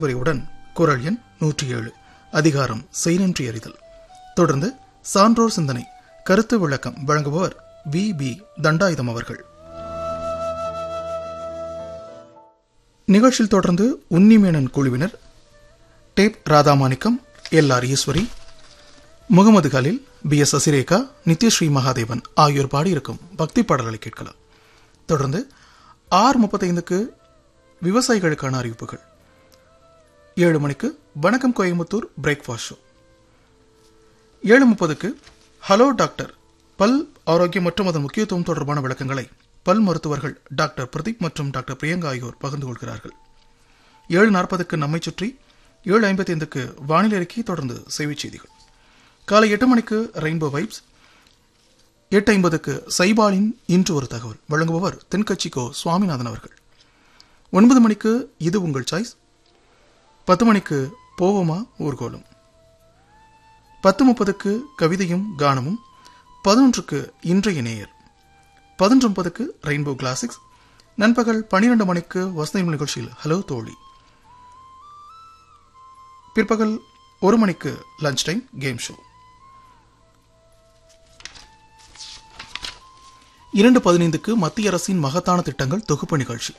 வரியுடன் குரல் எண் நூற்றி ஏழு அதிகாரம் செய்நன்றி அறிதல் தொடர்ந்து சான்றோர் சிந்தனை கருத்து விளக்கம் வழங்குபவர் வி பி தண்டாயுதம் அவர்கள் நிகழ்ச்சியில் தொடர்ந்து உன்னிமேனன் குழுவினர் டேப் Radhamanickam L R Eswari Mohammed Khalil B S Asirekha Nithyasree Mahadevan ஆகியோர் பாடியிருக்கும் பக்தி பாடல்களை கேட்கலாம் தொடர்ந்து ஆர் முப்பத்தைந்துக்கு விவசாயிகளுக்கான அறிவிப்புகள் ஏழு மணிக்கு வணக்கம் கோயம்புத்தூர் பிரேக்ஃபாஸ்ட் ஷோ ஏழு முப்பதுக்கு ஹலோ டாக்டர் பல் ஆரோக்கியம் மற்றும் அதன் முக்கியத்துவம் தொடர்பான விளக்கங்களை பல் மருத்துவர்கள் டாக்டர் பிரதீப் மற்றும் டாக்டர் பிரியங்கா ஆகியோர் பகிர்ந்து கொள்கிறார்கள் ஏழு நாற்பதுக்கு நம்மை சுற்றி ஏழு ஐம்பத்தி ஐந்துக்கு வானிலை அறிக்கை தொடர்ந்து செய்திச் செய்திகள் காலை எட்டு மணிக்கு ரெயின்போ வைப்ஸ் எட்டு ஐம்பதுக்கு சைபாலின் இன்று ஒரு தகவல் வழங்குபவர் தென்கட்சி கோ சுவாமிநாதன் அவர்கள் ஒன்பது மணிக்கு இது உங்கள் சாய்ஸ் பத்து மணிக்கு போவோமா ஊர்கோலம் பத்து முப்பதுக்கு கவிதையும் கானமும் பதினொன்றுக்கு இன்றைய நேயர் பதினொன்று முப்பதுக்கு ரெயின்போ கிளாசிக்ஸ் நண்பகல் பன்னிரண்டு மணிக்கு வசந்த நிகழ்ச்சியில் ஹலோ தோழி பிற்பகல் ஒரு மணிக்கு லஞ்ச் டைம் கேம் ஷோ இரண்டு பதினைந்துக்கு மத்திய அரசின் மகத்தான திட்டங்கள் தொகுப்பு நிகழ்ச்சி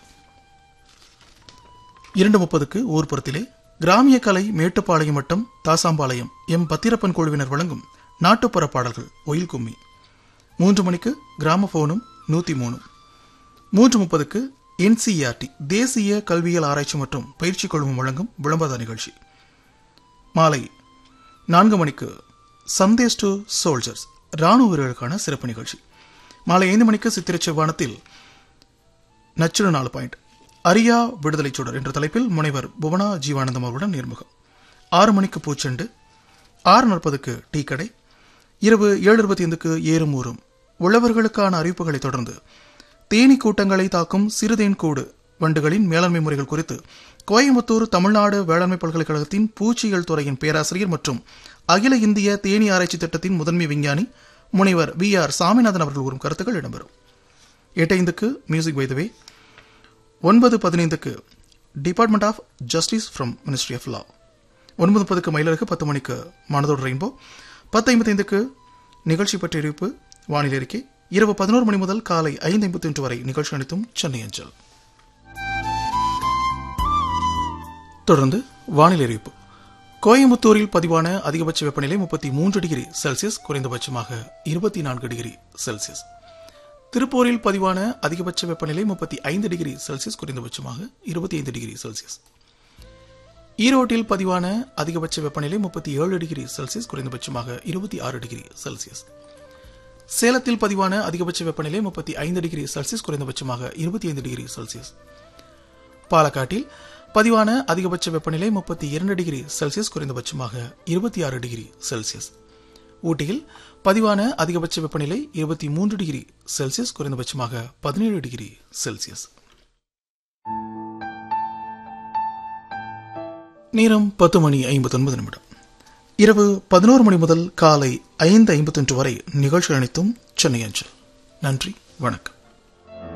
இரண்டு முப்பதுக்கு ஊர்ப்புறத்திலே கிராமிய கலை மேட்டுப்பாளையம் வட்டம் தாசாம்பாளையம் எம் பத்திரப்பன் குழுவினர் வழங்கும் நாட்டுப்புற பாடல்கள் ஒயில் கும்மி மூன்று மணிக்கு கிராமபோனும் நூத்தி மூணு மூன்று முப்பதுக்கு என்சிஆர்டி தேசிய கல்வியியல் ஆராய்ச்சி மற்றும் பயிற்சி குழுமம் வழங்கும் விளம்பர நிகழ்ச்சி மாலை நான்கு மணிக்கு சந்தேஷ் டு சோல்ஜர்ஸ் ராணுவ வீரர்களுக்கான சிறப்பு நிகழ்ச்சி மாலை ஐந்து மணிக்கு சித்திரை செவ்வானத்தில் நச்சிரு நாலு பாயிண்ட் அரியா விடுதலை சுடர் என்ற தலைப்பில் முனைவர் புவனா ஜீவானந்தம் அவருடன் நேர்முகம் ஆறு மணிக்கு பூச்செண்டு ஆறு நாற்பதுக்கு டீ கடை இரவு ஏழு இருபத்தி ஐந்துக்கு ஏறும் ஊறும் உழவர்களுக்கான அறிவிப்புகளை தொடர்ந்து தேனி கூட்டங்களை தாக்கும் சிறுதேன் கூடு வண்டுகளின் மேலாண்மை முறைகள் குறித்து கோயம்புத்தூர் தமிழ்நாடு வேளாண்மை பல்கலைக்கழகத்தின் பூச்சியியல் துறையின் பேராசிரியர் மற்றும் அகில இந்திய தேனி ஆராய்ச்சி திட்டத்தின் முதன்மை விஞ்ஞானி முனைவர் வி ஆர் சாமிநாதன் அவர்கள் கூறும் கருத்துக்கள் இடம்பெறும் எட்டைந்துக்கு மியூசிக் வைதவே ஒன்பது பதினைந்துக்கு department of justice from ministry of law ஒன்பது முப்பதுக்கு மயிலருக்கு பத்து மணிக்கு மனதோடு ரெயின்போ பத்து ஐம்பத்தைந்துக்கு நிகழ்ச்சி பற்றிய அறிவிப்பு வானிலை அறிக்கை இரவு பதினோரு மணி முதல் காலை ஐந்து ஐம்பத்தி ஒன்று வரை நிகழ்ச்சி அனைத்தும் சென்னை அஞ்சல் தொடர்ந்து வானிலை அறிவிப்பு கோயம்புத்தூரில் பதிவான அதிகபட்ச வெப்பநிலை முப்பத்தி மூன்று டிகிரி செல்சியஸ் குறைந்தபட்சமாக இருபத்தி நான்கு டிகிரி செல்சியஸ் திருப்பூரில் பதிவான அதிகபட்ச வெப்பநிலை முப்பத்தி ஐந்து டிகிரி செல்சியஸ் குறைந்தபட்சமாக இருபத்தி ஐந்து டிகிரி செல்சியஸ் ஈரோட்டில் பதிவான அதிகபட்ச வெப்பநிலை முப்பத்தி ஏழு டிகிரி செல்சியஸ் குறைந்தபட்சமாக இருபத்தி ஆறு டிகிரி செல்சியஸ் சேலத்தில் பதிவான அதிகபட்ச வெப்பநிலை முப்பத்தி ஐந்து டிகிரி செல்சியஸ் குறைந்தபட்சமாக இருபத்தி ஐந்து டிகிரி செல்சியஸ் பாலக்காட்டில் பதிவான அதிகபட்ச வெப்பநிலை முப்பத்தி இரண்டு டிகிரி செல்சியஸ் குறைந்தபட்சமாக இருபத்தி ஆறு டிகிரி செல்சியஸ் ஊட்டியில் பதிவான அதிகபட்ச வெப்பநிலை இருபத்தி மூன்று டிகிரி செல்சியஸ் குறைந்தபட்சமாக பதினேழு டிகிரி செல்சியஸ் நேரம் பத்து மணி ஐம்பத்தொன்பது நிமிடம் இரவு பதினோரு மணி முதல் காலை ஐந்து ஐம்பத்தொன்று வரை நிகழ்ச்சி அனைத்தும் சென்னை அஞ்சல் நன்றி வணக்கம்